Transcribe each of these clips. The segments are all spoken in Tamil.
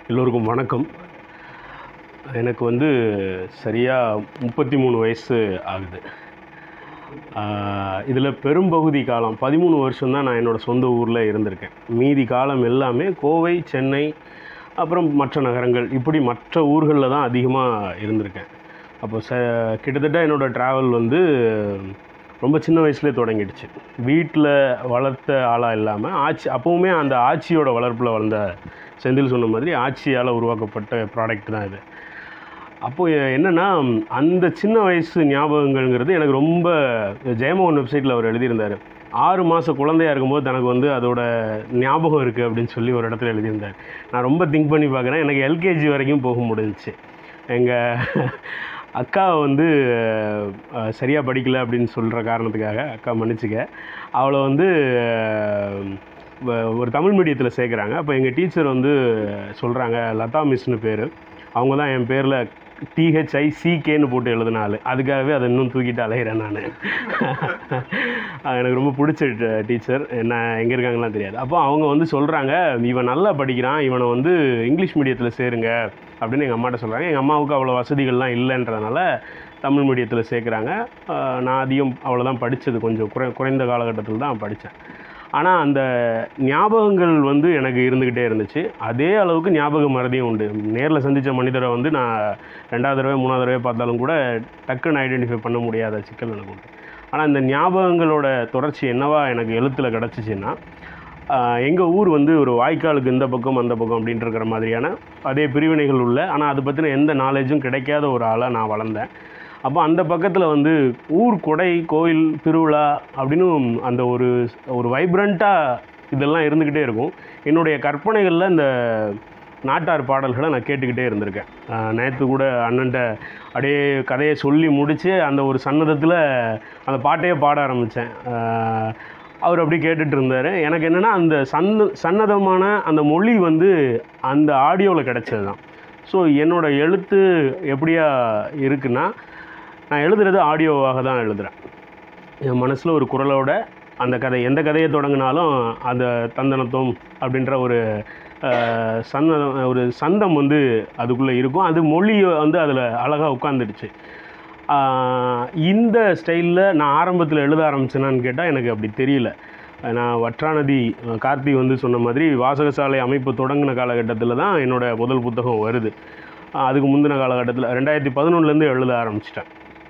எல்லோருக்கும் வணக்கம் எனக்கு வந்து சரியாக முப்பத்தி மூணு வயசு ஆகுது இதில் பெரும்பகுதி காலம் பதிமூணு வருஷம் தான் நான் என்னோடய சொந்த ஊரில் இருந்திருக்கேன் மீதி காலம் எல்லாமே கோவை சென்னை அப்புறம் மற்ற நகரங்கள் இப்படி மற்ற ஊர்களில் தான் அதிகமாக இருந்திருக்கேன் அப்போ ச கிட்டத்தட்ட என்னோடய ட்ராவல் வந்து ரொம்ப சின்ன வயசுலேயே தொடங்கிடுச்சு வீட்டில் வளர்த்த ஆளாக இல்லாமல் ஆட்சி அப்போவுமே அந்த ஆட்சியோட வளர்ப்பில் வளர்ந்த செந்தில் சொன்ன மாதிரி ஆட்சியால் உருவாக்கப்பட்ட ப்ராடக்ட் தான் இது அப்போது என்னென்னா அந்த சின்ன வயசு ஞாபகங்கள்ங்கிறது எனக்கு ரொம்ப ஜெயமோகன் வெப்சைட்டில் அவர் எழுதியிருந்தார் ஆறு மாத குழந்தையா இருக்கும்போது தனக்கு வந்து அதோட ஞாபகம் இருக்குது அப்படின்னு சொல்லி ஒரு இடத்துல எழுதியிருந்தார் நான் ரொம்ப திங்க் பண்ணி பார்க்குறேன் எனக்கு எல்கேஜி வரைக்கும் போக முடிஞ்சிச்சு எங்கள் அக்கா வந்து சரியாக படிக்கல அப்படின்னு சொல்கிற காரணத்துக்காக அக்கா மன்னிச்சுக்க அவளை வந்து வ- ஒரு தமிழ் மீடியத்தில் சேர்க்குறாங்க அப்போ எங்கள் டீச்சர் வந்து சொல்கிறாங்க லதா மிஸ்னு பேர் அவங்க தான் என் பேரில் டிஹெச்ஐ சிகேன்னு போட்டு எழுதினாள் அதுக்காகவே அதை இன்னும் தூக்கிட்டு அலைகிறேன் நான் எனக்கு ரொம்ப பிடிச்ச டீச்சர் என்ன எங்கே இருக்காங்கலாம் தெரியாது அப்போ அவங்க வந்து சொல்கிறாங்க இவன் நல்லா படிக்கிறான் இவனை வந்து இங்கிலீஷ் மீடியத்தில் சேருங்க அப்படின்னு எங்கள் அம்மாட்ட சொல்கிறாங்க எங்கள் அம்மாவுக்கு அவ்வளோ வசதிகள்லாம் இல்லைன்றதுனால தமிழ் மீடியத்தில் சேர்க்குறாங்க ஆஹ் நான் அதிகம் அவ்வளோதான் படித்தது கொஞ்சம் குறை குறைந்த காலகட்டத்தில் தான் படித்தேன் ஆனால் அந்த ஞாபகங்கள் வந்து எனக்கு இருந்துக்கிட்டே இருந்துச்சு அதே அளவுக்கு ஞாபக மறதியும் உண்டு நேரில் சந்தித்த மனிதரை வந்து நான் ரெண்டாவது தடவை மூணாவது தடவை பார்த்தாலும் கூட டக்குன்னு ஐடென்டிஃபை பண்ண முடியாத சிக்கல் எனக்கு உண்டு ஆனால் இந்த ஞாபகங்களோட தொடர்ச்சி என்னவா எனக்கு எழுத்தில் கிடச்சிச்சின்னா எங்கள் ஊர் வந்து ஒரு வாய்க்காலுக்கு இந்த பக்கம் அந்த பக்கம் அப்படின்ட்டு இருக்கிற மாதிரியான அதே பிரிவினைகள் உள்ள ஆனால் அதை பற்றின எந்த நாலேஜும் கிடைக்காத ஒரு ஆளாக நான் வளர்ந்தேன் அப்போ அந்த பக்கத்தில் வந்து ஊர் கொடை கோயில் திருவிழா அப்படின்னு அந்த ஒரு ஒரு வைப்ரண்ட்டாக இதெல்லாம் இருந்துக்கிட்டே இருக்கும் என்னுடைய கற்பனைகளில் இந்த நாட்டார் பாடல்களை நான் கேட்டுக்கிட்டே இருந்திருக்கேன் நேற்று கூட அண்ணன்ட்ட அப்படியே கதையை சொல்லி முடித்து அந்த ஒரு சன்னதத்தில் அந்த பாட்டையே பாட ஆரம்பித்தேன் அவர் அப்படி கேட்டுட்டு இருந்தார் எனக்கு என்னென்னா அந்த சன்ன சன்னதமான அந்த மொழி வந்து அந்த ஆடியோவில் கிடைச்சது தான் ஸோ என்னோட எழுத்து எப்படியா இருக்குன்னா நான் எழுதுறது ஆடியோவாக தான் எழுதுகிறேன் என் மனசில் ஒரு குரலோட அந்த கதை எந்த கதையை தொடங்கினாலும் அந்த தந்தனத்துவம் அப்படின்ற ஒரு அஹ், சந்தம் ஒரு சந்தம் வந்து அதுக்குள்ளே இருக்கும் அது மொழி வந்து அதில் அழகாக உட்காந்துடுச்சு இந்த ஸ்டைலில் நான் ஆரம்பத்தில் எழுத ஆரம்பிச்சேனான்னு கேட்டால் எனக்கு அப்படி தெரியல நான் வற்றாநதி அஹ், கார்த்தி வந்து சொன்ன மாதிரி வாசகசாலை அமைப்பு தொடங்கின காலகட்டத்தில் தான் என்னோடய முதல் புத்தகம் வருது அஹ், அதுக்கு முந்தின காலகட்டத்தில் ரெண்டாயிரத்தி பதினொன்றுலேருந்து எழுத ஆரம்பிச்சிட்டேன்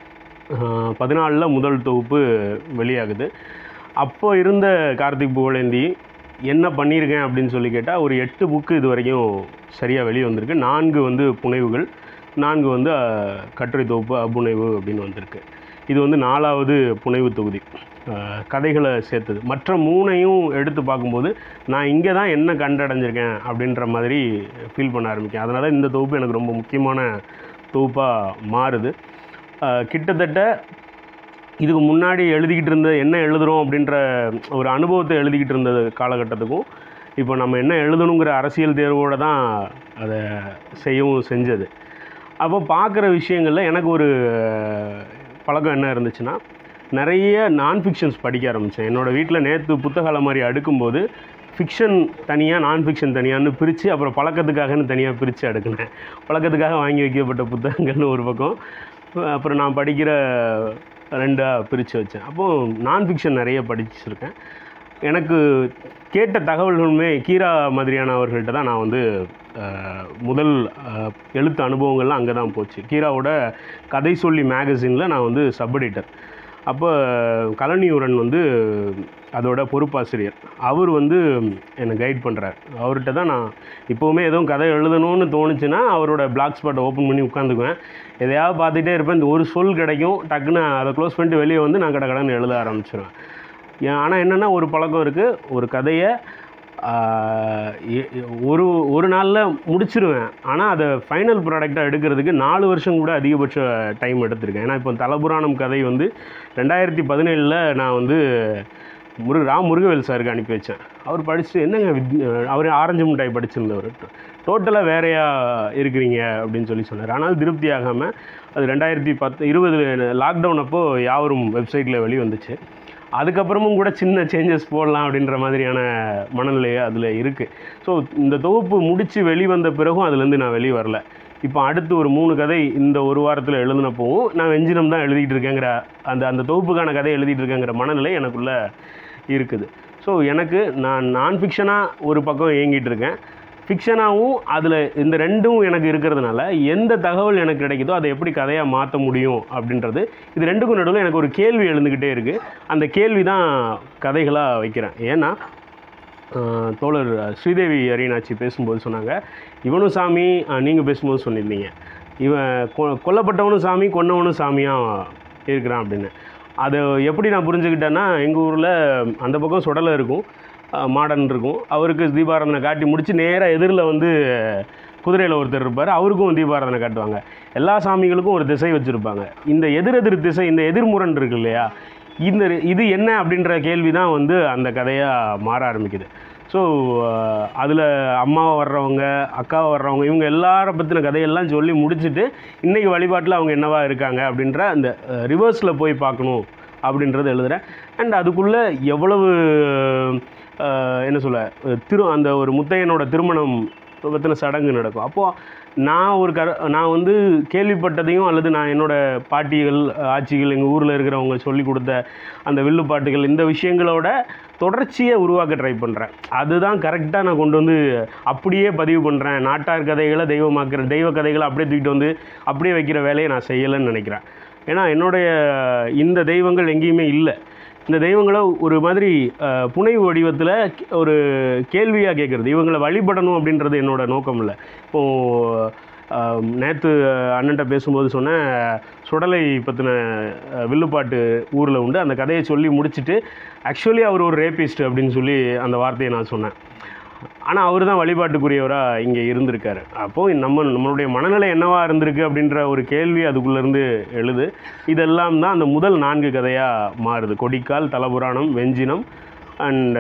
பதினாலில் முதல் தொகுப்பு வெளியாகுது அப்போ இருந்த கார்த்திக் புகழேந்தி என்ன பண்ணியிருக்கேன் அப்படின்னு சொல்லி கேட்டால் ஒரு எட்டு புக்கு இது வரைக்கும் சரியாக வெளியே வந்திருக்கு நான்கு வந்து புனைவுகள் நான்கு வந்து அஹ், கட்டுரை தொகுப்பு அப்புனைவு அப்படின்னு வந்திருக்கு இது வந்து நாலாவது புனைவு தொகுதி அஹ், கதைகளை சேர்த்தது மற்ற மூணையும் எடுத்து பார்க்கும்போது நான் இங்கே தான் என்ன கண்டடைஞ்சிருக்கேன் அப்படின்ற மாதிரி ஃபீல் பண்ண ஆரம்பிக்கேன் அதனால் இந்த தொகுப்பு எனக்கு ரொம்ப முக்கியமான தொகுப்பாக மாறுது அஹ், கிட்டத்தட்ட இதுக்கு முன்னாடி எழுதிக்கிட்டு இருந்த என்ன எழுதுகிறோம் அப்படின்ற ஒரு அனுபவத்தை எழுதிக்கிட்டு இருந்த காலகட்டத்துக்கும் இப்போ நம்ம என்ன எழுதணுங்கிற அரசியல் தேர்வோடு தான் அதை செய்யவும் செஞ்சது அப்போ பார்க்குற விஷயங்களில் எனக்கு ஒரு பழக்கம் என்ன இருந்துச்சுன்னா நிறைய நான் ஃபிக்ஷன்ஸ் படிக்க ஆரம்பித்தேன் என்னோடய வீட்டில் நேற்று புத்தக அலமாரி அடுக்கும்போது ஃபிக்ஷன் தனியாக நான் ஃபிக்ஷன் தனியான்னு பிரித்து அப்புறம் பழக்கத்துக்காகன்னு தனியாக பிரித்து அடுக்கினேன் பழக்கத்துக்காக வாங்கி வைக்கப்பட்ட புத்தகங்கள்னு ஒரு பக்கம் அப்புறம் நான் படிக்கிற ரெண்டாக பிரித்து வச்சேன் அப்போது நான் ஃபிக்ஷன் நிறைய படிச்சிருக்கேன் எனக்கு கேட்ட தகவல்களுமே கீரா மாதிரியானவர்கள்ட்ட தான் நான் வந்து அஹ், முதல் அஹ், எழுத்து அனுபவங்கள்லாம் அங்கே தான் போச்சு கீராவோட கதை சொல்லி மேகசினில் நான் வந்து சப் எடிட்டர் அப்போ கலனியூரன் வந்து அதோட பொறுப்பாசிரியர் அவர் வந்து என்னை கைட் பண்ணுறார் அவர்கிட்ட தான் நான் இப்போவுமே எதுவும் கதை எழுதணும்னு தோணுச்சுன்னா அவரோட பிளாக் ஸ்பாட்டை ஓப்பன் பண்ணி உட்காந்துக்குவேன் எதையாவது பார்த்துட்டே இருப்பேன் இந்த ஒரு சொல் கிடைக்கும் டக்குன்னு அதை க்ளோஸ் பண்ணிட்டு வெளியே வந்து நான் கடை கடன் எழுத ஆரம்பிச்சிடுவேன் ஆனால் என்னென்னா ஒரு பழக்கம் இருக்குது ஒரு கதையை ஆஹ், எ- எ- ஒரு ஒரு நாளில் முடிச்சிருவேன் ஆனால் அதை ஃபைனல் ப்ராடக்டாக எடுக்கிறதுக்கு நாலு வருஷம் கூட அதிகபட்ச டைம் எடுத்திருக்கேன் ஏன்னா இப்போ தலபுராணம் கதை வந்து ரெண்டாயிரத்தி பதினேழில் நான் வந்து முரு ரா முருகவேல் சாருக்கு அனுப்பி வச்சேன் அவர் படிச்சுட்டு என்னங்க வித் அவர் ஆரஞ்சு மிட்டாய் படிச்சிருந்தவர் டோட்டலாக வேறையா இருக்கிறீங்க அப்படின்னு சொல்லி சொன்னார் ஆனால் திருப்தி ஆகாமல் அது ரெண்டாயிரத்தி பத்து இருபது லாக்டவுன் அப்போது யாவரும் வெப்சைட்டில் வெளி வந்துச்சு அதுக்கப்புறமும் கூட சின்ன சேஞ்சஸ் போடலாம் அப்படின்ற மாதிரியான மனநிலை அதில் இருக்குது ஸோ இந்த தொகுப்பு முடித்து வெளிவந்த பிறகும் அதுலேருந்து நான் வெளியே வரல இப்போ அடுத்து ஒரு மூணு கதை இந்த ஒரு வாரத்தில் எழுதினப்போவும் நான் வெஞ்சினம் தான் எழுதிட்டு இருக்கேங்கிற அந்த அந்த தொகுப்புக்கான கதை எழுதிட்டு இருக்கேங்கிற மனநிலை எனக்குள்ளே இருக்குது ஸோ எனக்கு நான் நான் ஃபிக்ஷனாக ஒரு பக்கம் இயங்கிட்டு இருக்கேன் ஃபிக்ஷனாகவும் அதில் இந்த ரெண்டும் எனக்கு இருக்கிறதுனால எந்த தகவல் எனக்கு கிடைக்குதோ அதை எப்படி கதையாக மாற்ற முடியும் அப்படின்றது இது ரெண்டுக்கும் நடுவில் எனக்கு ஒரு கேள்வி எழுந்துக்கிட்டே இருக்குது அந்த கேள்வி தான் கதைகளாக வைக்கிறேன் ஏன்னா ஆஹ், தோழர் ஸ்ரீதேவி அரியனாச்சி பேசும்போது சொன்னாங்க இவனும் சாமி நீங்கள் பேசும்போது சொல்லியிருந்தீங்க இவன் கொ- கொல்லப்பட்டவனும் சாமி கொன்னவனும் சாமியாக இருக்கிறான் அப்படின்னு அதை எப்படி நான் புரிஞ்சுக்கிட்டேன்னா எங்கள் ஊரில் அந்த பக்கம் சுடலை இருக்கும் ஆஹ், மாடன் இருக்கும் அவருக்கு தீபாராதனை காட்டி முடித்து நேராக எதிரில் வந்து குதிரையில் ஒருத்தர் இருப்பார் அவருக்கும் தீபாராதனை காட்டுவாங்க எல்லா சாமிகளுக்கும் ஒரு திசை வச்சுருப்பாங்க இந்த எதிர் எதிர் திசை இந்த எதிர்முரண் இருக்கு இல்லையா இந்த இது என்ன அப்படின்ற கேள்வி தான் வந்து அந்த கதையாக மாற ஆரம்பிக்குது ஸோ அதில் அம்மாவை வர்றவங்க அக்காவை வர்றவங்க இவங்க எல்லாரை பற்றின கதையெல்லாம் சொல்லி முடிச்சுட்டு இன்றைக்கி வழிபாட்டில் அவங்க என்னவா இருக்காங்க அப்படின்ற அந்த ரிவர்ஸில் போய் பார்க்கணும் அப்படின்றது எழுதுகிறேன் அண்ட் அதுக்குள்ளே எவ்வளவு அஹ், என்ன சொல்ல திரு அந்த ஒரு முத்தையனோட திருமணம் பற்றின சடங்கு நடக்கும் அப்போது நான் ஒரு கர நான் வந்து கேள்விப்பட்டதையும் அல்லது நான் என்னோட பாட்டிகள் ஆட்சிகள் எங்கள் ஊரில் இருக்கிறவங்க சொல்லி கொடுத்த அந்த வில்லுப்பாட்டுகள் இந்த விஷயங்களோட தொடர்ச்சியை உருவாக்க ட்ரை பண்ணுறேன் அதுதான் கரெக்டாக நான் கொண்டு வந்து அப்படியே பதிவு பண்ணுறேன் நாட்டார் கதைகளை தெய்வமாக்குற தெய்வ கதைகளை அப்படியே தூக்கிட்டு வந்து அப்படியே வைக்கிற வேலையை நான் செய்யலைன்னு நினைக்கிறேன் ஏன்னா என்னுடைய இந்த தெய்வங்கள் எங்கேயுமே இல்லை இந்த தெய்வங்களை ஒரு மாதிரி அஹ், புனைவு வடிவத்தில் ஒரு கேள்வியாக கேட்குறது இவங்களை வழிபடணும் அப்படின்றது என்னோட நோக்கம் இல்லை இப்போது நேற்று அண்ணன்ட்ட பேசும்போது சொன்னேன் சுடலை பற்றின வில்லுப்பாட்டு ஊரில் உண்டு அந்த கதையை சொல்லி முடிச்சுட்டு ஆக்சுவலி அவர் ஒரு ரேபிஸ்ட் அப்படின்னு சொல்லி அந்த வார்த்தையை நான் சொன்னேன் ஆனால் அவர் தான் வழிபாட்டுக்குரியவராக இங்கே இருந்திருக்காரு அப்போது நம்ம நம்மளுடைய மனநிலை என்னவா இருந்திருக்கு அப்படின்ற ஒரு கேள்வி அதுக்குள்ளேருந்து எழுது இதெல்லாம் தான் அந்த முதல் நான்கு கதையாக மாறுது கொடிக்கால் தலபுராணம் வெஞ்சினம் அண்ட்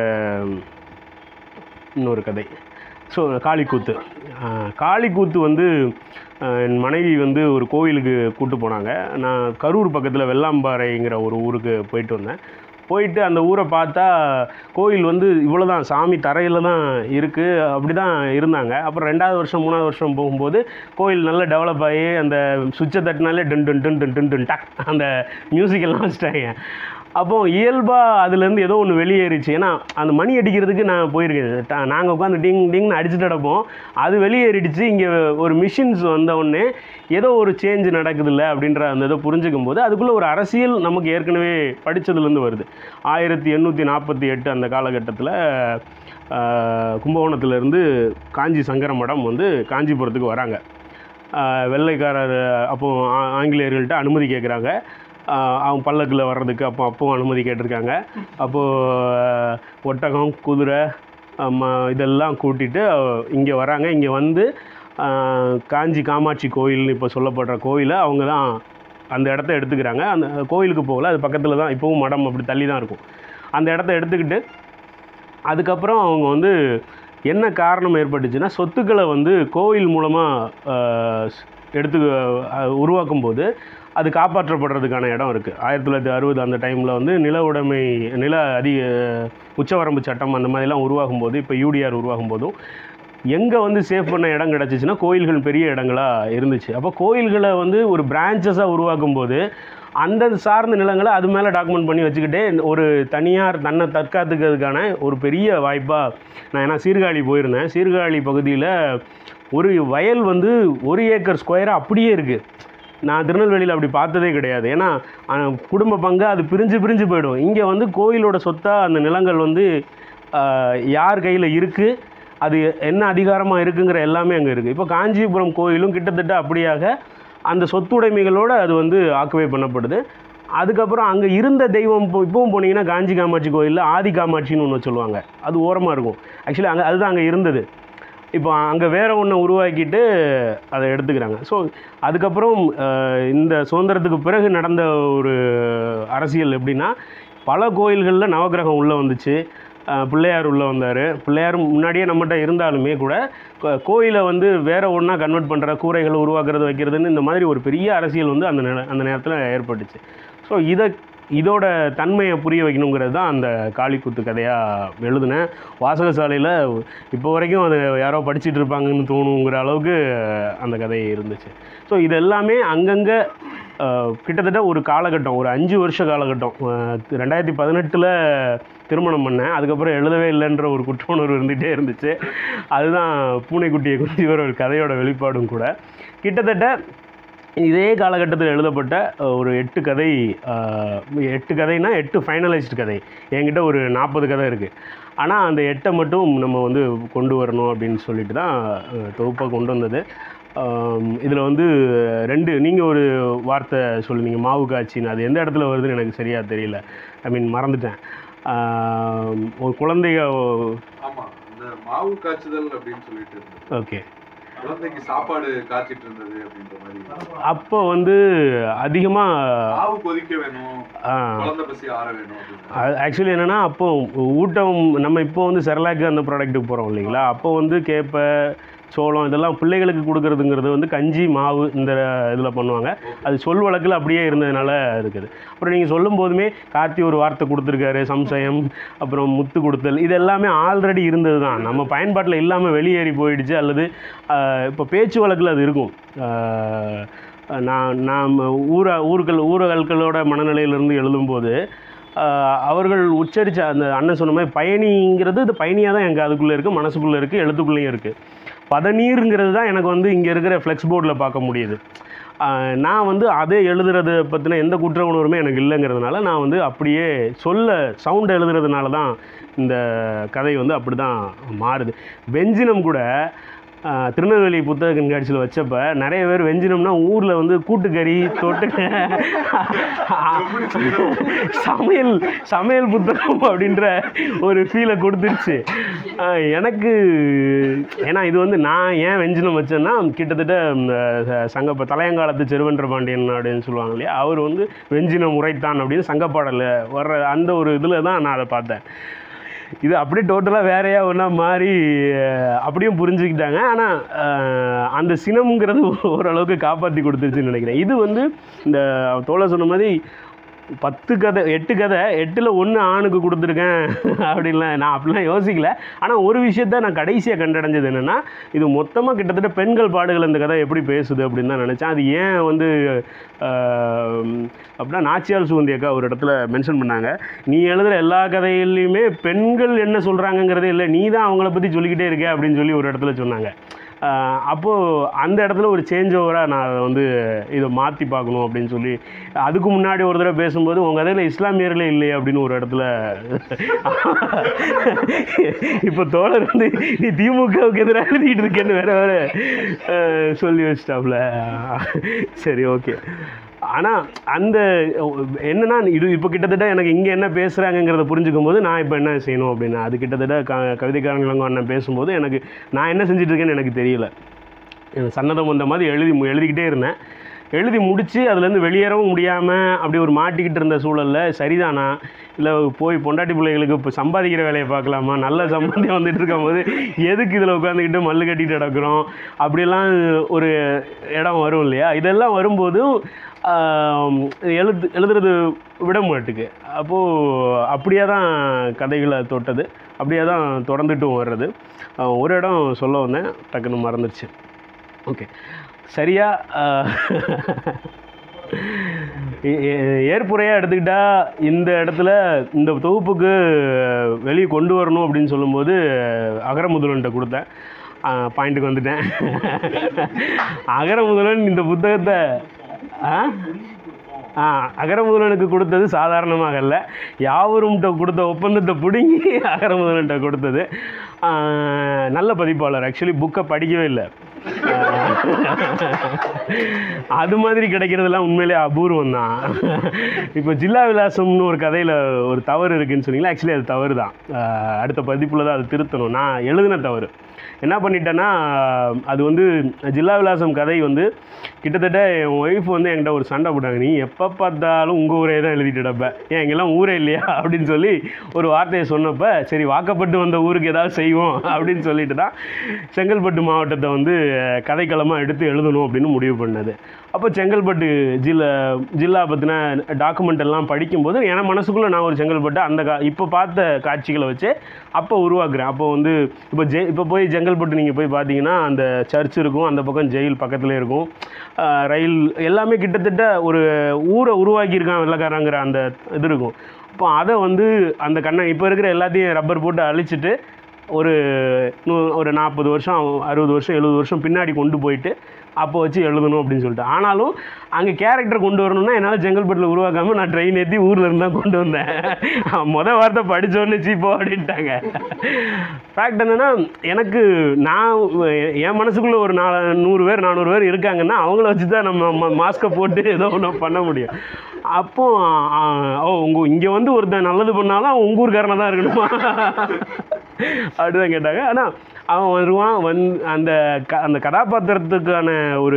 இன்னொரு கதை ஸோ காளிக்கூத்து ஆஹ், காளிக்கூத்து வந்து ஆஹ், என் மனைவி வந்து ஒரு கோவிலுக்கு கூட்டு போனாங்க நான் கரூர் பக்கத்தில் வெள்ளாம்பாறைங்கிற ஒரு ஊருக்கு போயிட்டு வந்தேன் போயிட்டு அந்த ஊரை பார்த்தா கோயில் வந்து இவ்வளோ தான் சாமி தரையில் தான் இருக்குது அப்படி தான் இருந்தாங்க அப்புறம் ரெண்டாவது வருஷம் மூணாவது வருஷம் போகும்போது கோயில் நல்லா டெவலப் ஆகி அந்த சுவிட்சை தட்டினாலே டன் டன் டன் டன் டன் டன் டக் அந்த மியூசிக் எல்லாம் வச்சுட்டாங்க அப்போ இயல்பாக அதுலேருந்து ஏதோ ஒன்று வெளியேறிச்சு ஏன்னா அந்த மணி அடிக்கிறதுக்கு நான் போயிருக்கேன் நாங்கள் உட்காந்து டிங் டிங்னு அடிச்சுட்டு கிடப்போம் அது வெளியேறிடுச்சு இங்கே ஒரு மிஷின்ஸ் வந்த உடனே ஏதோ ஒரு சேஞ்ச் நடக்குதுல்ல அப்படின்ற அந்த இதை புரிஞ்சுக்கும் போது அதுக்குள்ளே ஒரு அரசியல் நமக்கு ஏற்கனவே படித்ததுலேருந்து வருது ஆயிரத்தி எண்ணூற்றி நாற்பத்தி எட்டு அந்த காலகட்டத்தில் கும்பகோணத்துலேருந்து காஞ்சி சங்கர மடம் வந்து காஞ்சிபுரத்துக்கு வராங்க ஆஹ் வெள்ளைக்காரர் அப்போ ஆ- ஆங்கிலேயர்கள்ட்ட அனுமதி கேட்குறாங்க அவங்க பல்லக்கில் வர்றதுக்கு அப்போ அப்பவும் அனுமதி கேட்டிருக்காங்க அப்போது ஒட்டகம் குதிரை ஆமா, இதெல்லாம் கூட்டிட்டு இங்கே வராங்க இங்கே வந்து ஆஹ், காஞ்சி காமாட்சி கோயில்னு இப்போ சொல்லப்படுற கோயிலை அவங்க தான் அந்த இடத்த எடுத்துக்கிறாங்க அந்த கோயிலுக்கு போகல அது பக்கத்தில் தான் இப்போவும் மடம் அப்படி தள்ளி தான் இருக்கும் அந்த இடத்த எடுத்துக்கிட்டு அதுக்கப்புறம் அவங்க வந்து என்ன காரணம் ஏற்பட்டுச்சுன்னா சொத்துக்களை வந்து கோயில் மூலமாக எடுத்து அஹ், உருவாக்கும் போது அது காப்பாற்றப்படுறதுக்கான இடம் இருக்குது ஆயிரத்தி தொள்ளாயிரத்தி அறுபது அந்த டைமில் வந்து நில உடைமை நில அதிக உச்சவரம்பு சட்டம் அந்த மாதிரிலாம் உருவாகும் போது இப்போ யூடிஆர் உருவாகும் போதும் எங்கே வந்து சேஃப் பண்ண இடம் கிடச்சிச்சின்னா கோயில்கள் பெரிய இடங்களாக இருந்துச்சு அப்போ கோயில்களை வந்து ஒரு பிரான்ச்சஸாக உருவாக்கும் போது அந்த சார்ந்த நிலங்களை அது மேலே டாக்குமெண்ட் பண்ணி வச்சுக்கிட்டே ஒரு தனியார் தன்னை தற்காத்துக்கிறதுக்கான ஒரு பெரிய வாய்ப்பாக நான் ஏன்னா சீர்காழி போயிருந்தேன் சீர்காழி பகுதியில் ஒரு வயல் வந்து ஒரு ஏக்கர் ஸ்கொயராக அப்படியே இருக்குது நான் திருநெல்வேலியில் அப்படி பார்த்ததே கிடையாது ஏன்னா அஹ், குடும்ப பங்கு அது பிரிஞ்சு பிரிஞ்சு போயிடும் இங்கே வந்து கோயிலோட சொத்தாக அந்த நிலங்கள் வந்து அஹ், யார் கையில் இருக்குது அது என்ன அதிகாரமாக இருக்குங்கிற எல்லாமே அங்கே இருக்குது இப்போ காஞ்சிபுரம் கோயிலும் கிட்டத்தட்ட அப்படியாக அந்த சொத்துடைமைகளோடு அது வந்து ஆக்குவை பண்ணப்படுது அதுக்கப்புறம் அங்கே இருந்த தெய்வம் இப்போ இப்பவும் போனீங்கன்னா காஞ்சி காமாட்சி கோயிலில் ஆதி காமாட்சின்னு ஒன்று சொல்லுவாங்க அது ஓரமாக இருக்கும் ஆக்சுவலி அங்கே அதுதான் அங்கே இருந்தது இப்போ அங்கே வேற ஒன்று உருவாக்கிட்டு அதை எடுத்துக்கிறாங்க ஸோ அதுக்கப்புறம் அஹ், இந்த சுதந்திரத்துக்கு பிறகு நடந்த ஒரு அரசியல் எப்படின்னா பல கோயில்களில் நவக்கிரகம் உள்ளே வந்துச்சு அஹ், பிள்ளையார் உள்ளே வந்தார் பிள்ளையார் முன்னாடியே நம்மகிட்ட இருந்தாலுமே கூட கோ- கோயிலை வந்து வேற ஒன்றா கன்வெர்ட் பண்ணுற கூரைகளை உருவாக்குறது வைக்கிறதுன்னு இந்த மாதிரி ஒரு பெரிய அரசியல் வந்து அந்த நே அந்த நேரத்தில் ஏற்பட்டுச்சு ஸோ இதை இதோட தன்மையை புரிய வைக்கணுங்கிறது தான் அந்த காளிக்குத்து கதையாக எழுதினேன் வாசகசாலையில் இப்போ வரைக்கும் அது யாரோ படிச்சிட்டு இருப்பாங்கன்னு தோணுங்கிற அளவுக்கு அந்த கதை இருந்துச்சு ஸோ இது எல்லாமே அங்கங்கே கிட்டத்தட்ட ஒரு காலகட்டம் ஒரு அஞ்சு வருஷ காலகட்டம் அஹ், ரெண்டாயிரத்தி பதினெட்டில் திருமணம் பண்ணேன் அதுக்கப்புறம் எழுதவே இல்லைன்ற ஒரு குற்ற உணர்வு இருந்துகிட்டே இருந்துச்சு அதுதான் பூனைக்குட்டியை குத்தி வர ஒரு கதையோட வெளிப்பாடும் கூட கிட்டத்தட்ட இதே காலகட்டத்தில் எழுதப்பட்ட அஹ், ஒரு எட்டு கதை அஹ், எட்டு கதைனா எட்டு ஃபைனலைஸ்டு கதை என்கிட்ட ஒரு நாற்பது கதை இருக்குது ஆனால் அந்த எட்டை மட்டும் நம்ம வந்து கொண்டு வரணும் அப்படின்னு சொல்லிட்டு தான் தொகுப்பாக கொண்டு வந்தது இதில் வந்து ரெண்டு நீங்கள் ஒரு வார்த்தை சொல்லுனீங்க மாவு காய்ச்சின்னு அது எந்த இடத்துல வருதுன்னு எனக்கு சரியாக தெரியல ஐ மீன் மறந்துட்டேன் ஆம், ஒரு குழந்தைக ஆமா இந்த மாவு காய்ச்சுதல் அப்படின்னு சொல்லிட்டு இருந்தது ஓகே குழந்தைக்கு சாப்பாடு காய்ச்சிட்டு இருந்தது அப்படின்ற மாதிரி அப்போ வந்து அதிகமாக மாவு கொதிக்க வேணும் குழந்தை பசி ஆற வேணும் அப்படின்னு ஆக்சுவலி என்னென்னா அப்போ ஊட்டம் நம்ம இப்போ வந்து செரலாக்கு அந்த ப்ராடக்ட்டுக்கு போகிறோம் இல்லைங்களா அப்போ வந்து கேப்பை சோளம் இதெல்லாம் பிள்ளைகளுக்கு கொடுக்கறதுங்கிறது வந்து கஞ்சி மாவு இந்த இதில் பண்ணுவாங்க அது சொல் வழக்கில் அப்படியே இருந்ததுனால இருக்குது அப்புறம் நீங்கள் சொல்லும் போதுமே கார்த்தி ஒரு வார்த்தை கொடுத்துருக்காரு சம்சயம் அப்புறம் முத்து கொடுத்தல் இது எல்லாமே ஆல்ரெடி இருந்தது தான் நம்ம பயன்பாட்டில் இல்லாமல் வெளியேறி போயிடுச்சு அல்லது ஆஹ், இப்போ பேச்சு வழக்கில் அது இருக்கும் ஆஹ், நான் நாம் ஊர ஊர்கள் ஊரகல்களோட மனநிலையிலிருந்து எழுதும்போது ஆஹ், அவர்கள் உச்சரித்த அந்த அண்ணன் சொன்ன மாதிரி பயணிங்கிறது இது பயணியாக தான் எனக்கு அதுக்குள்ளே இருக்குது மனசுக்குள்ளே இருக்குது எழுத்துக்குள்ளேயும் இருக்குது பதநீருங்கிறது தான் எனக்கு வந்து இங்கே இருக்கிற ஃப்ளெக்ஸ் போர்டில் பார்க்க முடியுது ஆஹ், நான் வந்து அதே எழுதுறது பற்றின எந்த குற்ற உணர்வுமே எனக்கு இல்லைங்கிறதுனால நான் வந்து அப்படியே சொல்ல சவுண்ட் எழுதுறதுனால தான் இந்த கதை வந்து அப்படி தான் மாறுது வெஞ்சினம் கூட ஆஹ், திருநெல்வேலி புத்தக கண்காட்சியில் வச்சப்ப நிறைய பேர் வெஞ்சினம்னா ஊரில் வந்து கூட்டுக்கறி தொட்டு சமையல் சமையல் புத்தகம் அப்படின்ற ஒரு ஃபீலை கொடுத்துருச்சு ஆஹ், எனக்கு ஏன்னா இது வந்து நான் ஏன் வெஞ்சினம் வச்சேன்னா கிட்டத்தட்ட இந்த ச- சங்க தலையங்காலத்து செருவென்ற பாண்டியன் அப்படின்னு சொல்லுவாங்க இல்லையா அவர் வந்து வெஞ்சினம் உரைத்தான் அப்படின்னு சங்கப்பாடலில் வர்ற அந்த ஒரு இதில் தான் நான் அதை பார்த்தேன் இது அப்படியே டோட்டலாக வேறையா ஒன்றா மாறி அஹ், அப்படியும் புரிஞ்சுக்கிட்டாங்க ஆனால் அந்த சினம்ங்கிறது ஓரளவுக்கு காப்பாற்றி கொடுத்துருச்சுன்னு நினைக்கிறேன் இது வந்து இந்த தோலை சொன்ன மாதிரி பத்து கதை எட்டு கதை எட்டில் ஒன்று ஆணுக்கு கொடுத்துருக்கேன் அப்படின்லாம் நான் அப்படிலாம் யோசிக்கல ஆனால் ஒரு விஷயத்த நான் கடைசியாக கண்டடைஞ்சது என்னென்னா இது மொத்தமாக கிட்டத்தட்ட பெண்கள் பாடுகள் இந்த கதை எப்படி பேசுது அப்படின்னு தான் நினச்சேன் அது ஏன் வந்து ஆஹ், அப்படின்னா நாச்சியார் சுகந்தி அக்கா ஒரு இடத்துல மென்ஷன் பண்ணாங்க நீ எழுதுகிற எல்லா கதையிலையுமே பெண்கள் என்ன சொல்கிறாங்கங்கிறதே இல்லை நீ தான் அவங்கள பற்றி சொல்லிக்கிட்டே இருக்க அப்படின்னு சொல்லி ஒரு இடத்துல சொன்னாங்க ஆஹ் அப்போது அந்த இடத்துல ஒரு சேஞ்ச் ஓவராக நான் அதை வந்து இதை மாற்றி பார்க்கணும் அப்படின்னு சொல்லி அதுக்கு முன்னாடி ஒரு தடவை பேசும்போது உங்கள் கதையில் இஸ்லாமியர்களே இல்லையே அப்படின்னு ஒரு இடத்துல இப்போ தோழர் வந்து நீ திமுகவுக்கு எதிராக எழுதிட்டு இருக்கேன்னு வேற வேற ஆஹ் சொல்லி வச்சிட்டாப்ல சரி ஓகே ஆனால் அந்த என்னன்னா இது இப்போ கிட்டத்தட்ட எனக்கு இங்கே என்ன பேசுகிறாங்கங்கிறத புரிஞ்சுக்கும் போது நான் இப்போ என்ன செய்யணும் அப்படின்னா அது கிட்டத்தட்ட க கவிதைக்காரங்க அண்ணன் பேசும்போது எனக்கு நான் என்ன செஞ்சுட்டு இருக்கேன்னு எனக்கு தெரியல எனக்கு சன்னதம் வந்த மாதிரி எழுதி மு- எழுதிக்கிட்டே இருந்தேன் எழுதி முடித்து அதுலேருந்து வெளியேறவும் முடியாமல் அப்படி ஒரு மாட்டிக்கிட்டு இருந்த சூழலில் சரிதானா இல்லை போய் பொண்டாட்டி பிள்ளைகளுக்கு இப்போ சம்பாதிக்கிற வேலையை பார்க்கலாமா நல்ல சம்பாத்தியம் வந்துட்டு இருக்கும்போது எதுக்கு இதில் உட்காந்துக்கிட்டு மல்லு கட்டிட்டு கிடக்குறோம் அப்படியெல்லாம் ஒரு இடம் வரும் இல்லையா இதெல்லாம் வரும்போதும் ஆம், எழுது எழுதுறது விட மாட்டுக்கு அப்போது அப்படியே தான் கதைகளை தொட்டது அப்படியே தான் தொடர்ந்துட்டும் வர்றது ஆஹ், ஒரு இடம் சொல்ல வந்தேன் டக்குன்னு மறந்துடுச்சு ஓகே சரியா ஆஹ், ஏ- ஏ- ஏற்புரையாக எடுத்துக்கிட்டா இந்த இடத்துல இந்த தொகுப்புக்கு வெளியே கொண்டு வரணும் அப்படின்னு சொல்லும்போது அகரமுதலன்ட்ட கொடுத்தேன் பாயிண்ட்டுக்கு வந்துட்டேன் அகரமுதலன் இந்த புத்தகத்தை ஆ ஆ அகரமுதலனுக்கு கொடுத்தது சாதாரணமாக அல்ல யாவரும்கிட்ட கொடுத்த ஒப்பந்தத்தை பிடுங்கி அகரமுதலன்ட்ட கொடுத்தது ஆ, நல்ல பதிப்பாளர் ஆக்சுவலி புக்கை படிக்கவே இல்லை அது மாதிரி கிடைக்கிறதெல்லாம் உண்மையிலே அபூர்வம் தான் இப்போ ஜில்லா விலாசம்னு ஒரு கதையில் ஒரு தவறு இருக்குன்னு சொன்னீங்களா ஆக்சுவலி அது தவறு தான் ஆஹ் அடுத்த பதிப்பில் தான் அது திருத்தணும் நான் எழுதின தவறு என்ன பண்ணிட்டேன்னா அது வந்து ஜில்லா விலாசம் கதை வந்து கிட்டத்தட்ட என் ஒய்ஃப் வந்து என்கிட்ட ஒரு சண்டை போட்டாங்க நீ எப்போ பார்த்தாலும் உங்கள் ஊரே தான் எழுதிட்டு கிடப்ப ஏன் இங்கெல்லாம் ஊரே இல்லையா அப்படின்னு சொல்லி ஒரு வார்த்தையை சொன்னப்ப சரி வாக்கப்பட்டு வந்த ஊருக்கு ஏதாவது செய்வோம் அப்படின்னு சொல்லிட்டு தான் செங்கல்பட்டு மாவட்டத்தை வந்து கதைக்களமாக எடுத்து எழுதணும் அப்படின்னு முடிவு பண்ணது அப்போ செங்கல்பட்டு ஜில்லா ஜில்லா பற்றின டாக்குமெண்ட் எல்லாம் படிக்கும்போது என் மனசுக்குள்ளே நான் ஒரு செங்கல்பட்டு அந்த கா இப்போ பார்த்த காட்சிகளை வச்சு அப்போ உருவாக்குறேன் அப்போ வந்து இப்போ ஜெ இப்போ போய் செங்கல்பட்டு நீங்கள் போய் பார்த்தீங்கன்னா அந்த சர்ச் இருக்கும் அந்த பக்கம் ஜெயில் பக்கத்துலேயே இருக்கும் ஆஹ் ரயில் எல்லாமே கிட்டத்தட்ட ஒரு ஊரை உருவாக்கியிருக்கான் வெள்ளக்காரங்கிற அந்த இது இருக்கும் அப்போ அதை வந்து அந்த கண்ணை இப்போ இருக்கிற எல்லாத்தையும் ரப்பர் போட்டு அழிச்சிட்டு ஒரு நூ ஒரு நாற்பது வருஷம் அறுபது வருஷம் எழுபது வருஷம் பின்னாடி கொண்டு போயிட்டு அப்போ வச்சு எழுதணும் அப்படின்னு சொல்லிட்டு ஆனாலும் அங்கே கேரக்டர் கொண்டு வரணும்னா என்னால் செங்கல்பட்டில் உருவாக்காமல் நான் ட்ரெயின் ஏற்றி ஊரில் இருந்து தான் கொண்டு வந்தேன் மொதல் வார்த்தை படித்தோன்னு சீப்போ அப்படின்ட்டாங்க ஃபேக்ட் என்னென்னா எனக்கு நான் என் மனசுக்குள்ளே ஒரு நாலு நூறு பேர் நானூறு பேர் இருக்காங்கன்னா அவங்கள வச்சு தான் நம்ம மாஸ்க்கை போட்டு ஏதோ ஒன்று பண்ண முடியும் அப்போ ஆ, ஓ உங்கள் இங்கே வந்து ஒருத்தன் நல்லது பண்ணாலும் அவன் உங்கள் ஊர்க்காரனாக தான் இருக்கணுமா அப்படிதான் கேட்டாங்க ஆனால் அவன் வருவான் வந் அந்த க அந்த கதாபாத்திரத்துக்கான ஒரு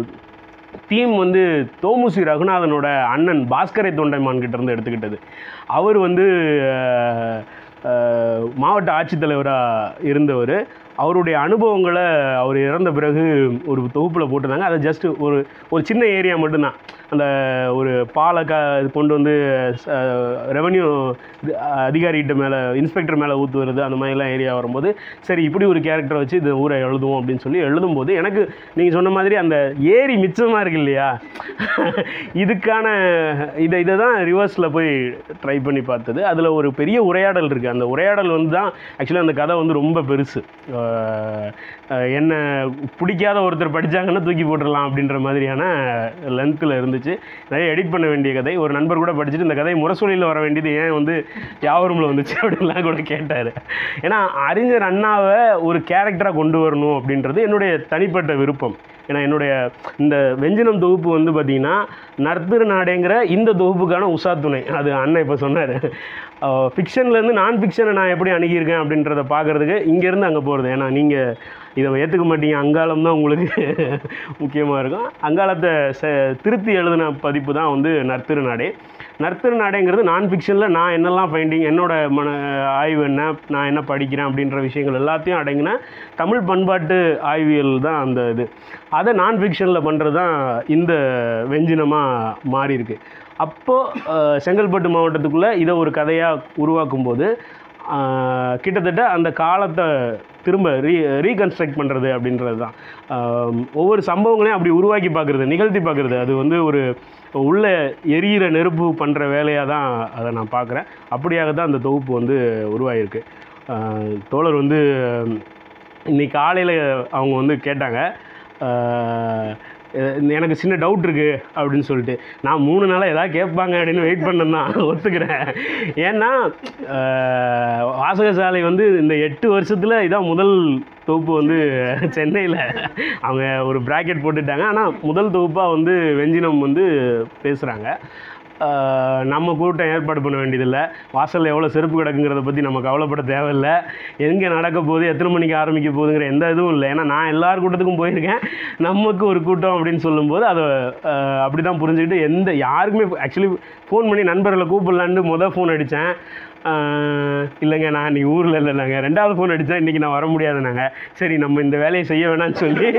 தீம் வந்து தோமுசி ரகுநாதனோட அண்ணன் பாஸ்கரை தொண்டைமான் கிட்ட இருந்து எடுத்துக்கிட்டது அவர் வந்து அஹ், அஹ், மாவட்ட ஆட்சித்தலைவராக இருந்தவர் அவருடைய அனுபவங்களை அவர் இறந்த பிறகு ஒரு தொகுப்பில் போட்டிருந்தாங்க அதை ஜஸ்ட் ஒரு ஒரு சின்ன ஏரியா மட்டும்தான் அந்த ஒரு பாலை க கொண்டு வந்து ரெவன்யூ அதிகாரிகிட்ட மேலே இன்ஸ்பெக்டர் மேலே ஊற்றுவது அந்த மாதிரிலாம் ஏரியா வரும்போது சரி இப்படி ஒரு கேரக்டரை வச்சு இந்த ஊரை எழுதுவோம் அப்படின்னு சொல்லி எழுதும்போது எனக்கு நீங்கள் சொன்ன மாதிரி அந்த ஏரி மிச்சமாக இருக்கு இல்லையா இதுக்கான இதை இதை தான் ரிவர்ஸில் போய் ட்ரை பண்ணி பார்த்தது அதில் ஒரு பெரிய உரையாடல் இருக்குது அந்த உரையாடல் வந்து தான் ஆக்சுவலாக அந்த கதை வந்து ரொம்ப பெருசு அஹ் அஹ் என்ன பிடிக்காத ஒருத்தர் படித்தாங்கன்னா தூக்கி போட்டுடலாம் அப்படின்ற மாதிரியான லென்த்தில் இருந்துச்சு நிறைய எடிட் பண்ண வேண்டிய கதை ஒரு நண்பர் கூட படிச்சுட்டு இந்த கதை முரசொலியில் வர வேண்டியது ஏன் வந்து யாவரும்ல வந்துச்சு அப்படின்லாம் கூட கேட்டார் ஏன்னா அறிஞர் அண்ணாவை ஒரு கேரக்டராக கொண்டு வரணும் அப்படின்றது என்னுடைய தனிப்பட்ட விருப்பம் ஏன்னா என்னுடைய இந்த வெஞ்சினம் தொகுப்பு வந்து பார்த்திங்கன்னா நர்த்திரு நாடேங்கிற இந்த தொகுப்புக்கான உஷா துணை அது அண்ணன் இப்போ சொன்னார் ஃபிக்ஷன்லேருந்து நான் ஃபிக்ஷனை நான் எப்படி அணுகியிருக்கேன் அப்படின்றத பார்க்குறதுக்கு இங்கேருந்து அங்கே போகிறது ஏன்னா நீங்கள் இதை ஏற்றுக்க மாட்டீங்க அங்காளம் தான் உங்களுக்கு முக்கியமாக இருக்கும் அங்காளத்தை ச திருத்தி எழுதின பதிப்பு தான் வந்து நர்த்திரு நாடே நர்த்திரு நாடேங்கிறது நான் ஃபிக்ஷனில் நான் என்னெல்லாம் ஃபைண்டிங் என்னோட மன ஆய்வு என்ன நான் என்ன படிக்கிறேன் அப்படின்ற விஷயங்கள் எல்லாத்தையும் அடங்கின தமிழ் பண்பாட்டு ஆய்வியல் தான் அந்த இது அதை நான் ஃபிக்ஷனில் பண்ணுறது தான் இந்த வெஞ்சினமாக மாறி இருக்கு அப்போது செங்கல்பட்டு மாவட்டத்துக்குள்ளே இதை ஒரு கதையாக உருவாக்கும்போது ஆஹ், கிட்டத்தட்ட அந்த காலத்தை திரும்ப ரீ ரீகன்ஸ்ட்ரக்ட் பண்ணுறது அப்படின்றது தான் ஆம், ஒவ்வொரு சம்பவங்களையும் அப்படி உருவாக்கி பார்க்குறது நிகழ்த்தி பார்க்குறது அது வந்து ஒரு உள்ள எரியிற நெருப்பு பண்ணுற வேலையாக தான் அதை நான் பார்க்குறேன் அப்படியாக தான் அந்த தொகுப்பு வந்து உருவாகிருக்கு ஆஹ், தோழர் வந்து இன்னைக்கு காலையில் அவங்க வந்து கேட்டாங்க ஆஹ், எ- எனக்கு சின்ன டவுட் இருக்குது அப்படின்னு சொல்லிட்டு நான் மூணு நாளாக எதாவது கேட்பாங்க அப்படின்னு வெயிட் பண்ணேன் தான் ஒத்துக்கிறேன் ஏன்னா ஆஹ், வாசகசாலை வந்து இந்த எட்டு வருஷத்தில் இதான் முதல் தொகுப்பு வந்து சென்னையில் அவங்க ஒரு ப்ராக்கெட் போட்டுட்டாங்க ஆனால் முதல் தொகுப்பாக வந்து வெஞ்சினம் வந்து பேசுகிறாங்க ஆஹ் நம்ம கூட்டம் ஏற்பாடு பண்ண வேண்டியதில்லை வாசலில் எவ்வளோ செருப்பு கிடக்குங்கிறத பற்றி நம்ம கவலைப்பட தேவையில்லை எங்கே நடக்க போகுது எத்தனை மணிக்கு ஆரம்பிக்க போகுதுங்கிற எந்த இதுவும் இல்லை ஏன்னா நான் எல்லார் கூட்டத்துக்கும் போயிருக்கேன் நமக்கு ஒரு கூட்டம் அப்படின்னு சொல்லும்போது அதை ஆஹ் அப்படி தான் புரிஞ்சுக்கிட்டு எந்த யாருக்குமே ஆக்சுவலி ஃபோன் பண்ணி நண்பர்களை கூப்பிடலான்னு மொதல் ஃபோன் அடித்தேன் இல்லைங்க நான் இன்னைக்கு ஊரில் இல்லை நாங்கள் ரெண்டாவது ஃபோன் அடித்தா இன்றைக்கி நான் வர முடியாது நாங்கள் சரி நம்ம இந்த வேலையை செய்ய வேணாம்னு சொல்லி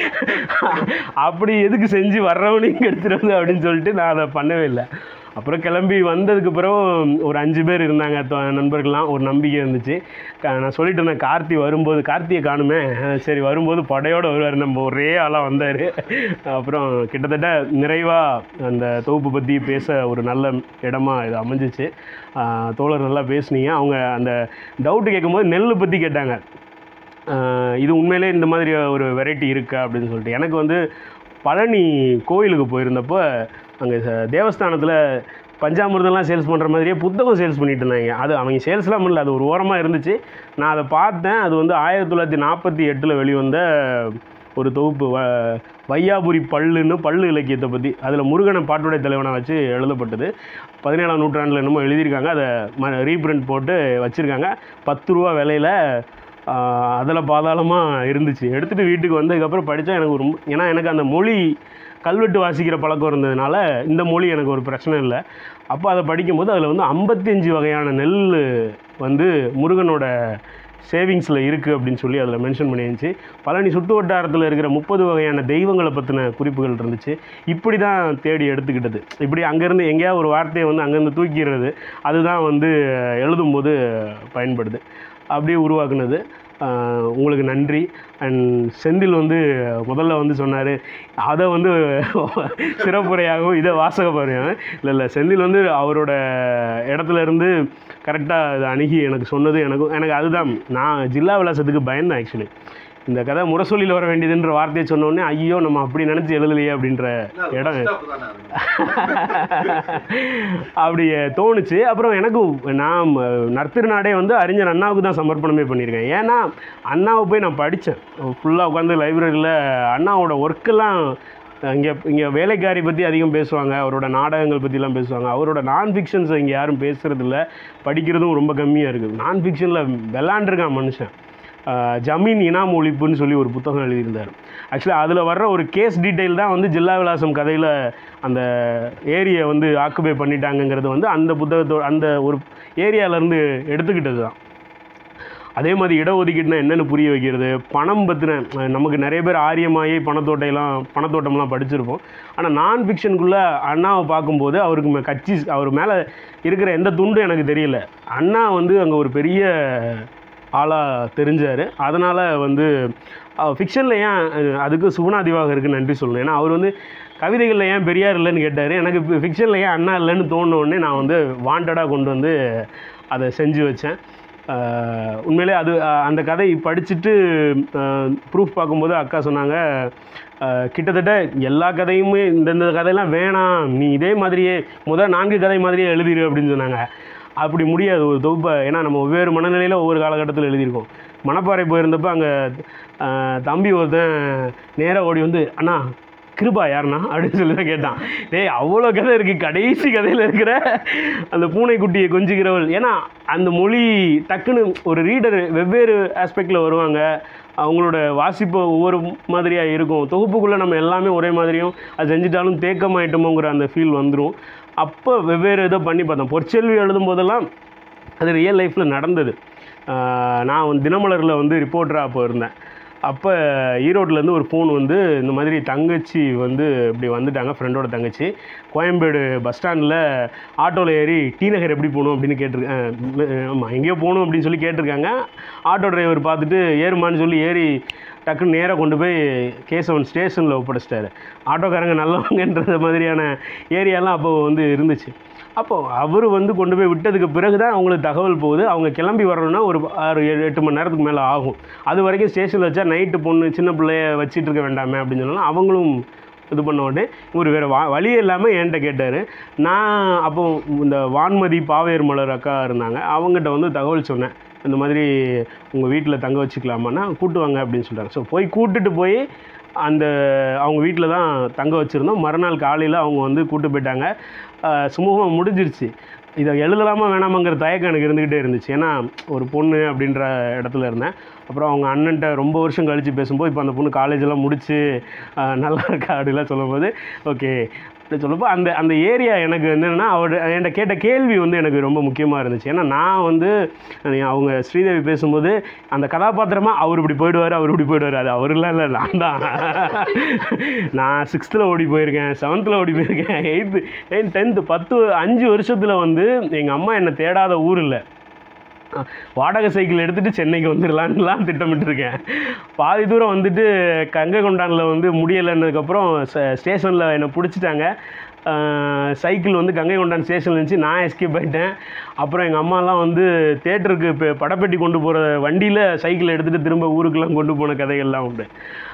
அப்படி எதுக்கு செஞ்சு வர்றவனையும் எடுத்துகிறது அப்படின்னு சொல்லிட்டு நான் அதை பண்ணவே இல்லை அப்புறம் கிளம்பி வந்ததுக்கு பிறகு ஒரு அஞ்சு பேர் இருந்தாங்க தொ- நண்பர்கள்லாம் ஒரு நம்பிக்கை இருந்துச்சு க- நான் சொல்லிட்டு இருந்தேன் கார்த்தி வரும்போது கார்த்தியை காணுமே அஹ் சரி வரும்போது படையோடு வருவார் நம்ம ஒரே ஆளாக வந்தார் அப்புறம் கிட்டத்தட்ட நிறைவாக அந்த தொகுப்பு பற்றி பேச ஒரு நல்ல இடமா இது அமைஞ்சிச்சு ஆஹ் தோழர் நல்லா பேசுனீங்க அவங்க அந்த டவுட்டு கேட்கும்போது நெல் பற்றி கேட்டாங்க ஆஹ் இது உண்மையிலே இந்த மாதிரி ஒரு வெரைட்டி இருக்கா அப்படின்னு சொல்லிட்டு எனக்கு வந்து பழனி கோயிலுக்கு போயிருந்தப்போ அங்கே தேவஸ்தானத்தில் பஞ்சாமிர்தம்லாம் சேல்ஸ் பண்ணுற மாதிரியே புத்தகம் சேல்ஸ் பண்ணிட்டு இருந்தாங்க அது அவங்க சேல்ஸ்லாம் பண்ணல அது ஒரு ஓரமாக இருந்துச்சு நான் அதை பார்த்தேன் அது வந்து ஆயிரத்தி தொள்ளாயிரத்தி நாற்பத்தி எட்டில் வெளிவந்த ஒரு தொகுப்பு வ வையாபுரி பல்லுன்னு பல்லு இலக்கியத்தை பற்றி அதில் முருகனை பாட்டுடை தலைவனை வச்சு எழுதப்பட்டது பதினேழாம் நூற்றாண்டில் என்னமோ எழுதியிருக்காங்க அதை ம ரீப்ரிண்ட் போட்டு வச்சுருக்காங்க பத்து ரூபா விலையில் அதில் பாதாளமாக இருந்துச்சு எடுத்துகிட்டு வீட்டுக்கு வந்ததுக்கப்புறம் படித்தா எனக்கு ரொம்ப ஏன்னா எனக்கு அந்த மொழி கல்வெட்டு வாசிக்கிற பழக்கம் இருந்ததுனால இந்த மொழி எனக்கு ஒரு பிரச்சனை இல்லை அப்போ அதை படிக்கும்போது அதில் வந்து ஐம்பத்தஞ்சு வகையான நெல் வந்து முருகனோட சேவிங்ஸில் இருக்குது அப்படின்னு சொல்லி அதில் மென்ஷன் பண்ணியிருந்துச்சு பழனி சுற்று வட்டாரத்தில் இருக்கிற முப்பது வகையான தெய்வங்களை பற்றின குறிப்புகள் இருந்துச்சு இப்படி தான் தேடி எடுத்துக்கிட்டது இப்படி அங்கேருந்து எங்கேயாவது ஒரு வார்த்தையை வந்து அங்கேருந்து தூக்கிடுறது அதுதான் வந்து எழுதும்போது பயன்படுது அப்படியே உருவாக்குனது ஆஹ் உங்களுக்கு நன்றி அண்ட் செந்தில் வந்து முதல்ல வந்து சொன்னார் அதை வந்து சிறப்புரையாகவும் இதை வாசக பாருங்க இல்லை இல்லை செந்தில் வந்து அவரோட இடத்துல இருந்து கரெக்டாக இதை அணுகி எனக்கு சொன்னது எனக்கும் எனக்கு அதுதான் நான் ஜில்லா விலாசத்துக்கு பயந்தேன் ஆக்சுவலி இந்த கதை முரசொலியில் வர வேண்டியதுன்ற வார்த்தையை சொன்ன உடனே ஐயோ நம்ம அப்படி நினச்சி எழுதலையே அப்படின்ற இல்ல, அது இடம் bus stop தானே அது. அப்படி தோணுச்சு அப்புறம் எனக்கும் நான் நர்த்திருநாடே வந்து அறிஞர் அண்ணாவுக்கு தான் சமர்ப்பணமே பண்ணியிருக்கேன் ஏன்னா அண்ணாவை போய் நான் படித்தேன் ஃபுல்லாக உட்காந்து லைப்ரரியில் அண்ணாவோட ஒர்க்கெல்லாம் இங்கே இங்கே வேலைக்காரி பற்றி அதிகம் பேசுவாங்க அவரோட நாடகங்கள் பற்றிலாம் பேசுவாங்க அவரோட நான் ஃபிக்ஷன்ஸை இங்கே யாரும் பேசுகிறதில்ல படிக்கிறதும் ரொம்ப கம்மியாக இருக்குது நான் ஃபிக்ஷனில் விளாண்டுருக்கான் மனுஷன் ஆஹ் ஜமீன் இனாம் ஒழிப்புன்னு சொல்லி ஒரு புத்தகம் எழுதியிருந்தார் ஆக்சுவலாக அதில் வர்ற ஒரு கேஸ் டீட்டெயில் தான் வந்து ஜில்லா விலாசம் கதையில் அந்த ஏரியை வந்து ஆக்குபை பண்ணிட்டாங்கங்கிறது வந்து அந்த புத்தகத்தோட அந்த ஒரு ஏரியாவிலேருந்து எடுத்துக்கிட்டது தான் அதே மாதிரி இடஒதுக்கீடுனா என்னென்னு புரிய வைக்கிறது பணம் பற்றின நமக்கு நிறைய பேர் ஆரியமாயி பணத்தோட்டையெல்லாம் பணத்தோட்டம்லாம் படிச்சிருப்போம் ஆனால் நான் ஃபிக்ஷனுக்குள்ளே அண்ணாவை பார்க்கும்போது அவருக்கு மே- கட்சி அவர் மேலே இருக்கிற எந்த துண்டும் எனக்கு தெரியல அண்ணா வந்து அங்கே ஒரு பெரிய ஆளாக தெரிஞ்சார் அதனால் வந்து ஃபிக்ஷனில் ஏன் அஹ், அதுக்கு சுகுணா திவாகருக்கு நன்றி சொல்லணும் ஏன்னா அவர் வந்து கவிதைகளில் ஏன் பெரியார் இல்லைன்னு கேட்டார் எனக்கு ஃபிக்ஷனில் ஏன் அண்ணா இல்லைன்னு தோணுன உடனே நான் வந்து வாண்டடாக கொண்டு வந்து அதை செஞ்சு வச்சேன் ஆஹ் உண்மையிலே அது ஆஹ் அந்த கதை படிச்சுட்டு ப்ரூஃப் பார்க்கும்போது அக்கா சொன்னாங்க ஆஹ் கிட்டத்தட்ட எல்லா கதையுமே இந்தந்த கதையெல்லாம் வேணாம் நீ இதே மாதிரியே முதல் நான்கு கதை மாதிரியே எழுதிரு அப்படின்னு சொன்னாங்க அப்படி முடியாது ஒரு தொகுப்பை ஏன்னா நம்ம வெவ்வேறு மனநிலையில் ஒவ்வொரு காலகட்டத்தில் எழுதியிருக்கோம் மணப்பாறை போயிருந்தப்போ அங்கே தம்பி ஒருத்தன் நேராக ஓடி வந்து அண்ணா கிருபா யாருண்ணா அப்படின்னு சொல்லி தான் கேட்டான் டேய் அவ்வளோ கதை இருக்குது கடைசி கதையில் இருக்கிற அந்த பூனைக்குட்டியை கொஞ்சிக்கிறவள் ஏன்னா அந்த மொழி டக்குன்னு ஒரு ரீடர் வெவ்வேறு ஆஸ்பெக்டில் வருவாங்க அவங்களோட வாசிப்பு ஒவ்வொரு மாதிரியாக இருக்கும் தொகுப்புக்குள்ளே நம்ம எல்லாமே ஒரே மாதிரியும் அது செஞ்சுட்டாலும் தேக்கமாயிட்டோமோங்கிற அந்த ஃபீல் வந்துடும் அப்போ வெவ்வேறு இதை பண்ணி பார்த்தோம் பொற்செல்வி எழுதும் போதெல்லாம் அது ரியல் லைஃப்பில் நடந்தது ஆஹ் நான் வந்து தினமலரில் வந்து ரிப்போர்ட்டராக அப்போ இருந்தேன் அப்போ ஈரோட்லேருந்து ஒரு ஃபோன் வந்து இந்த மாதிரி தங்கச்சி வந்து இப்படி வந்துட்டாங்க ஃப்ரெண்டோட தங்கச்சி கோயம்பேடு பஸ் ஸ்டாண்டில் ஆட்டோவில் ஏறி டி நகர் எப்படி போகணும் அப்படின்னு கேட்டிருக்கேன் ஆமாம் எங்கேயோ போகணும் அப்படின்னு சொல்லி கேட்டிருக்காங்க ஆட்டோ டிரைவர் பார்த்துட்டு ஏறுமான்னு சொல்லி ஏறி டக்குன்னு நேராக கொண்டு போய் கேசவன் ஸ்டேஷனில் ஒப்படைச்சிட்டாரு ஆட்டோக்காரங்க நல்லவங்கன்ற மாதிரியான ஏரியாலாம் அப்போ வந்து இருந்துச்சு அப்போது அவர் வந்து கொண்டு போய் விட்டதுக்கு பிறகு தான் அவங்களுக்கு தகவல் போகுது அவங்க கிளம்பி வரணும்னா ஒரு ஆறு ஏழு எட்டு மணி நேரத்துக்கு மேலே ஆகும் அது வரைக்கும் ஸ்டேஷனில் வச்சா நைட்டு பொண்ணு சின்ன பிள்ளைய வச்சிட்டு இருக்க வேண்டாமே அப்படின்னு சொன்னாலும் அவங்களும் இது பண்ண உடனே இவர் வேறு வா வழி இல்லாமல் என்கிட்ட கேட்டார் நான் அப்போ இந்த வான்மதி பாவேர் மலர் அக்கா இருந்தாங்க அவங்ககிட்ட வந்து தகவல் சொன்னேன் இந்த மாதிரி உங்கள் வீட்டில் தங்க வச்சுக்கலாமான்னா கூட்டு வாங்க அப்படின்னு சொல்கிறாங்க ஸோ போய் கூட்டிட்டு போய் அந்த அவங்க வீட்டில் தான் தங்க வச்சுருந்தோம் மறுநாள் காலையில் அவங்க வந்து கூட்டு போயிட்டாங்க சுமூகமாக முடிஞ்சிருச்சு இதை எழுதலாமா வேணாமாங்கிற தயக்கம் எனக்கு இருந்துக்கிட்டே இருந்துச்சு ஏன்னா ஒரு பொண்ணு அப்படின்ற இடத்துல இருந்தேன் அப்புறம் அவங்க அண்ணன்ட்ட ரொம்ப வருஷம் கழித்து பேசும்போது இப்போ அந்த பொண்ணு காலேஜெல்லாம் முடிச்சு ஆஹ், நல்லா இருக்கா அப்படிலாம் சொல்லும்போது ஓகே அப்படி சொல்லப்போ அந்த அந்த ஏரியா எனக்கு என்னென்னா அவர் என்கிட்ட கேட்ட கேள்வி வந்து எனக்கு ரொம்ப முக்கியமாக இருந்துச்சு ஏன்னா நான் வந்து அஹ், அவங்க ஸ்ரீதேவி பேசும்போது அந்த கதாபாத்திரமாக அவர் இப்படி போயிடுவார் அவர் இப்படி போயிடுவார் அது அவர்லாம் இல்லை நான் தான் நான் சிக்ஸ்த்தில் ஓடி போயிருக்கேன் செவன்த்தில் ஓடி போயிருக்கேன் எயித்து நைன் டென்த்து பத்து அஞ்சு வருஷத்தில் வந்து எங்கள் அம்மா என்னை தேடாத ஊர் இல்லை அஹ், வாடகை சைக்கிள் எடுத்துகிட்டு சென்னைக்கு வந்துடலான்லாம் திட்டமிட்டிருக்கேன் பாதி தூரம் வந்துட்டு கங்கை கொண்டானில் வந்து முடியலைன்னதுக்கப்புறம் ஸ்டேஷனில் என்னை பிடிச்சிட்டாங்க அஹ், சைக்கிள் வந்து கங்கை கொண்டான் ஸ்டேஷனில் இருந்துச்சு நான் எஸ்கேப் ஆகிட்டேன் அப்புறம் எங்கள் அம்மாலாம் வந்து தேட்டருக்கு இப்போ படப்பெட்டி கொண்டு போகிற வண்டியில் சைக்கிள் எடுத்துகிட்டு திரும்ப ஊருக்கெல்லாம் கொண்டு போன கதைகள்லாம் உண்டு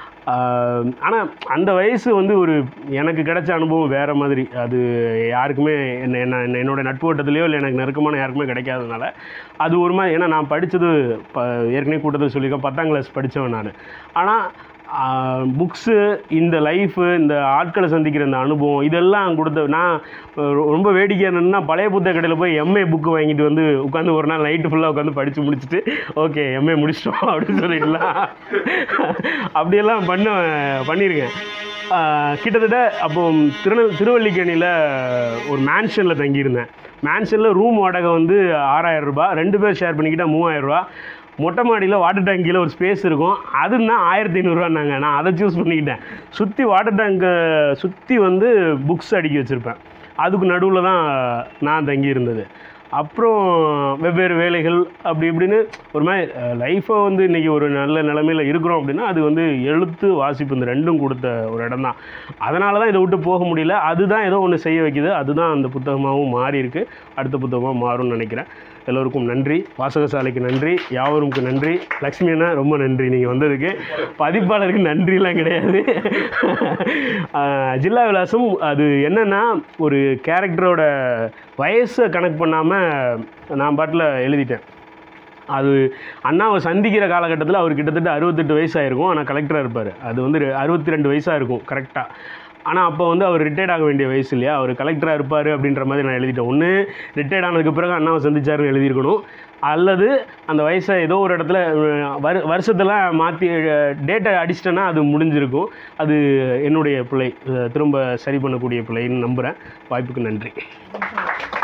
ஆனால் அந்த வயசு வந்து ஒரு எனக்கு கிடைச்ச அனுபவம் வேறு மாதிரி அது யாருக்குமே என்ன என்ன என்ன- என்னோட நட்பு வட்டத்துலேயோ இல்லை எனக்கு நெருக்கமான யாருக்குமே கிடைக்காதனால அது ஒரு மாதிரி ஏன்னா நான் படித்தது ப ஏற்கனவே கூட்டத்தில் சொல்லியிருக்கேன் பத்தாம் கிளாஸ் படித்தவன் நான் ஆனால் புக்ஸு இந்த லைஃபு இந்த ஆட்களை சந்திக்கிற இந்த அனுபவம் இதெல்லாம் கொடுத்த நான் ரொ- ரொம்ப வேடிக்கை என்னன்னா பழைய புத்தக கடையில் போய் எம்ஏ புக்கு வாங்கிட்டு வந்து உட்காந்து ஒரு நாள் நைட்டு ஃபுல்லாக உட்காந்து படித்து முடிச்சுட்டு ஓகே எம்ஏ முடிச்சிட்டோம் அப்படின்னு சொல்லிடலாம் அப்படியெல்லாம் பண்ண பண்ணியிருக்கேன் ஆஹ் கிட்டத்தட்ட அப்போ திருநெல் திருவல்லிக்கேணியில் ஒரு மேன்ஷனில் தங்கியிருந்தேன் மேன்ஷனில் ரூம் வாடகை வந்து ஆறாயிரம் ரூபாய் ரெண்டு பேர் ஷேர் பண்ணிக்கிட்டால் மூவாயிரம் ரூபாய் மொட்டை மாடியில் வாட்டர் டேங்கில் ஒரு ஸ்பேஸ் இருக்கும் அதுன்னா ஆயிரத்தி ஐநூறுரூவான்னாங்க நான் அதை சூஸ் பண்ணிக்கிட்டேன் சுற்றி வாட்டர் டேங்கை சுற்றி வந்து புக்ஸ் அடுக்கி வச்சுருப்பேன் அதுக்கு நடுவில் தான் நான் தங்கி இருந்தது அப்புறம் வெவ்வேறு வேலைகள் அப்படி இப்படின்னு ஒரு மாதிரி லைஃப்பை வந்து இன்றைக்கி ஒரு நல்ல நிலமையில் இருக்கிறோம் அப்படின்னா அது வந்து எழுத்து வாசிப்பு இந்த ரெண்டும் கொடுத்த ஒரு இடம் தான் அதனால தான் இதை விட்டு போக முடியல அதுதான் ஏதோ ஒன்று செய்ய வைக்குது அதுதான் அந்த புத்தகமாகவும் மாறி இருக்கு அடுத்த புத்தகமாக மாறும்னு நினைக்கிறேன் எல்லோருக்கும் நன்றி வாசகசாலைக்கு நன்றி யாவருக்கும் நன்றி லக்ஷ்மி அண்ணா ரொம்ப நன்றி நீங்கள் வந்ததுக்கு பதிப்பாளருக்கு நன்றிலாம் கிடையாது ஆஹ் ஜில்லா விலாசம் அது என்னென்னா ஒரு கேரக்டரோட வயசை கணக்கு பண்ணாமல் நான் பாட்டில் எழுதிட்டேன் அது அண்ணாவை சந்திக்கிற காலகட்டத்தில் அவர் கிட்டத்தட்ட அறுபத்தெட்டு வயசாயிருக்கும் ஆனால் கலெக்டராக இருப்பார் அது வந்து அறுபத்தி ரெண்டு வயசாக இருக்கும் கரெக்டாக ஆனால் அப்போ வந்து அவர் ரிட்டையர்ட் ஆக வேண்டிய வயசு இல்லையா அவர் கலெக்டராக இருப்பார் அப்படின்ற மாதிரி நான் எழுதிட்டேன் ஒன்று ரிட்டையர்ட் ஆனதுக்கு பிறகு அண்ணாவை சந்திச்சாருன்னு எழுதியிருக்கணும் அல்லது அந்த வயசை ஏதோ ஒரு இடத்துல அஹ், வரு வருஷத்தெல்லாம் மாற்றி டேட்டை அடிச்சிட்டேன்னா அது முடிஞ்சிருக்கும் அது என்னுடைய பிழை அஹ், திரும்ப சரி பண்ணக்கூடிய பிழைன்னு நம்புகிறேன் வாய்ப்புக்கு நன்றி